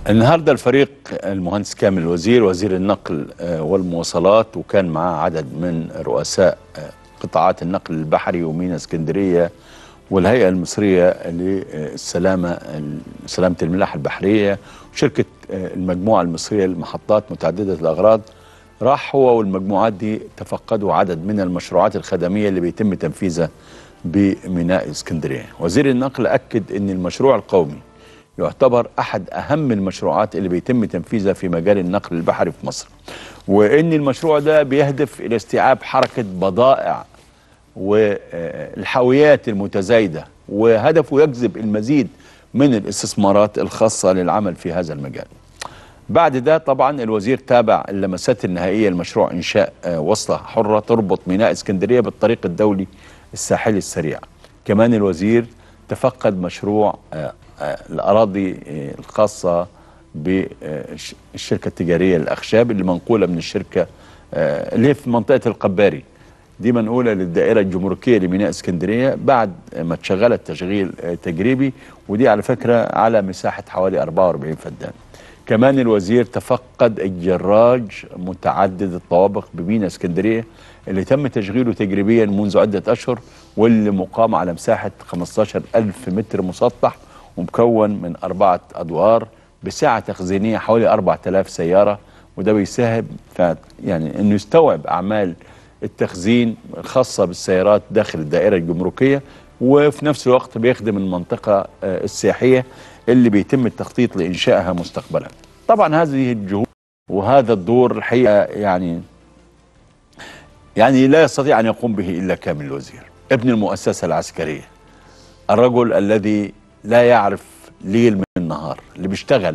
النهارده الفريق المهندس كامل الوزير وزير النقل آه، والمواصلات وكان معاه عدد من رؤساء آه، قطاعات النقل البحري ومينا اسكندريه والهيئه المصريه للسلامه سلامه الملاحه البحريه وشركه آه، المجموعه المصريه للمحطات متعدده الاغراض راح هو والمجموعات دي تفقدوا عدد من المشروعات الخدميه اللي بيتم تنفيذها بميناء اسكندريه وزير النقل اكد ان المشروع القومي يعتبر احد اهم المشروعات اللي بيتم تنفيذها في مجال النقل البحري في مصر وان المشروع ده بيهدف الى استيعاب حركه بضائع والحاويات المتزايده وهدفه يجذب المزيد من الاستثمارات الخاصه للعمل في هذا المجال بعد ده طبعا الوزير تابع اللمسات النهائيه لمشروع انشاء آه، وصله حره تربط ميناء اسكندريه بالطريق الدولي الساحلي السريع كمان الوزير تفقد مشروع آه، آه، الأراضي آه، الخاصة بالشركة التجارية للأخشاب اللي منقولة من الشركة آه، اللي هي في منطقة القباري دي منقولة للدائرة الجمركية لميناء اسكندرية بعد ما اتشغلت تشغيل تجريبي ودي على فكرة على مساحة حوالي 44 فدان كمان الوزير تفقد الجراج متعدد الطوابق بميناء اسكندرية اللي تم تشغيله تجريبيا منذ عدة أشهر واللي مقام على مساحة 15 ألف متر مسطح ومكون من أربعة أدوار بسعة تخزينية حوالي 4000 سيارة وده بيساهم يعني أنه يستوعب أعمال التخزين الخاصة بالسيارات داخل الدائرة الجمركية وفي نفس الوقت بيخدم المنطقة السياحية اللي بيتم التخطيط لإنشائها مستقبلا طبعا هذه الجهود وهذا الدور الحقيقة يعني يعني لا يستطيع أن يقوم به إلا كامل الوزير ابن المؤسسة العسكرية الرجل الذي لا يعرف ليل من نهار اللي بيشتغل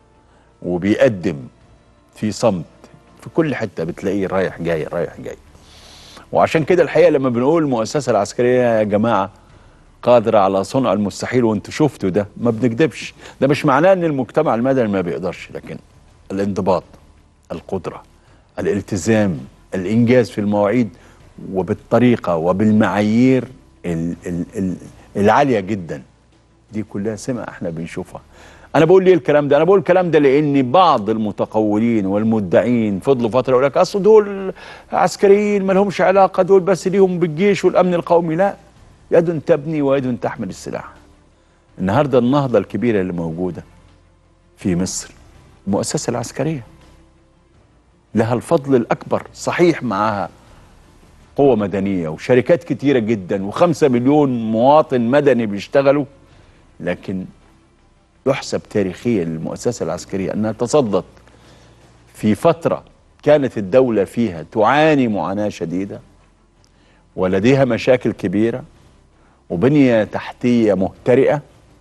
وبيقدم في صمت في كل حته بتلاقيه رايح جاي رايح جاي وعشان كده الحقيقه لما بنقول المؤسسه العسكريه يا جماعه قادره على صنع المستحيل وانتوا شفتوا ده ما بنكذبش ده مش معناه ان المجتمع المدني ما بيقدرش لكن الانضباط القدره الالتزام الانجاز في المواعيد وبالطريقه وبالمعايير العاليه جدا دي كلها سمة احنا بنشوفها انا بقول ليه الكلام ده انا بقول الكلام ده لان بعض المتقولين والمدعين فضلوا فتره يقول لك اصل دول عسكريين ما لهمش علاقه دول بس ليهم بالجيش والامن القومي لا يد تبني ويد تحمل السلاح النهارده النهضه الكبيره اللي موجوده في مصر المؤسسه العسكريه لها الفضل الاكبر صحيح معاها قوة مدنية وشركات كتيرة جدا وخمسة مليون مواطن مدني بيشتغلوا لكن يحسب تاريخيا للمؤسسة العسكرية أنها تصدت في فترة كانت الدولة فيها تعاني معاناة شديدة ولديها مشاكل كبيرة وبنية تحتية مهترئة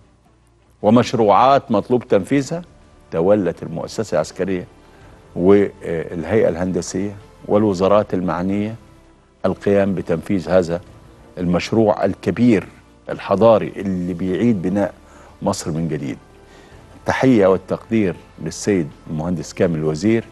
ومشروعات مطلوب تنفيذها تولت المؤسسة العسكرية والهيئة الهندسية والوزارات المعنية القيام بتنفيذ هذا المشروع الكبير الحضاري اللي بيعيد بناء مصر من جديد التحية والتقدير للسيد المهندس كامل الوزير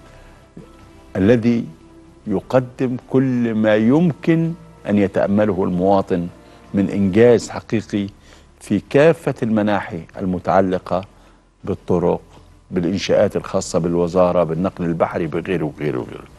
الذي يقدم كل ما يمكن أن يتأمله المواطن من إنجاز حقيقي في كافة المناحي المتعلقة بالطرق بالإنشاءات الخاصة بالوزارة بالنقل البحري بغيره وغيره وغيره